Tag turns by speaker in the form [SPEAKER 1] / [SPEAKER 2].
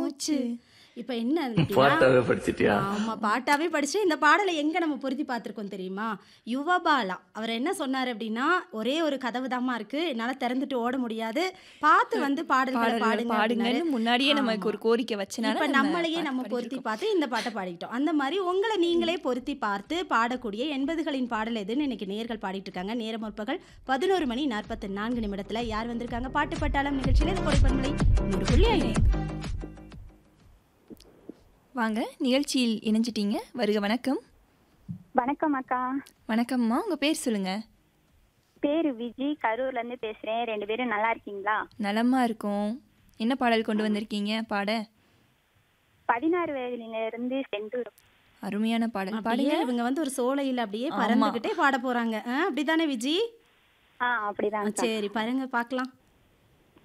[SPEAKER 1] மூச்சு இப்ப என்ன அப்படின்னா,
[SPEAKER 2] பாட்டாவே படிச்சிட்டியா
[SPEAKER 1] ஆமா பாட்டாவே படிச்சு இந்த பாடலை எங்க நம்ம பொருத்தி பார்த்திருக்கோம் தெரியுமா யுவபாலா அவர் என்ன சொன்னாரு அப்படின்னா ஒரே ஒரு கதவு தாம்மா இருக்கு என்னால திறந்துட்டு ஓட முடியாது பார்த்து வந்து பாடல்களை
[SPEAKER 3] பாடல்கள்
[SPEAKER 1] பாடுங்க
[SPEAKER 3] பாடுங்கன்னு
[SPEAKER 1] அப்படின்னாரு.
[SPEAKER 3] முன்னாடியே நமக்கு
[SPEAKER 1] ஆமா.
[SPEAKER 3] ஒரு கோரிக்கை வச்சனால
[SPEAKER 1] இப்ப
[SPEAKER 3] நம்ம
[SPEAKER 1] நம்மளையே
[SPEAKER 3] பாட்டு
[SPEAKER 1] நம்ம பொருத்தி
[SPEAKER 3] பாடியிருக்கோம்.
[SPEAKER 1] பார்த்து இந்த பாட்டை பாடிக்கிட்டோம் அந்த மாதிரி உங்களை நீங்களே பொருத்தி பார்த்து பாடக்கூடிய எண்பதுகளின் பாடல் எதுன்னு இன்னைக்கு நேர்கள் பாடிட்டு இருக்காங்க நேரம் முற்பகல் பதினோரு மணி நாற்பத்தி நான்கு நிமிடத்துல யார் வந்திருக்காங்க பாட்டு பட்டாளம் நிகழ்ச்சியில இது கொடைப்பண்பலை நூறு புள்ளி ஐந்து
[SPEAKER 3] வாங்க நிகழ்ச்சியில் இணைஞ்சிட்டீங்க வருக வணக்கம்
[SPEAKER 4] வணக்கம் அக்கா
[SPEAKER 3] வணக்கம்மா உங்க பேர் சொல்லுங்க
[SPEAKER 4] பேரு விஜி கரூர்ல இருந்து பேசுறேன் ரெண்டு பேரும் நல்லா இருக்கீங்களா
[SPEAKER 3] நலமா இருக்கும் என்ன பாடல் கொண்டு வந்திருக்கீங்க பாட
[SPEAKER 4] பதினாறு வயதுல இருந்து செந்தூர்
[SPEAKER 3] அருமையான பாடல்
[SPEAKER 1] அப்படியே
[SPEAKER 3] பாடுங்க
[SPEAKER 1] இவங்க வந்து ஒரு சோலையில் அப்படியே
[SPEAKER 3] ஆமா.
[SPEAKER 1] பறந்துகிட்டே பாட போறாங்க ஆ, அப்படிதானே விஜி
[SPEAKER 4] ஆ அப்படிதான்
[SPEAKER 1] சரி பாருங்க பார்க்கலாம்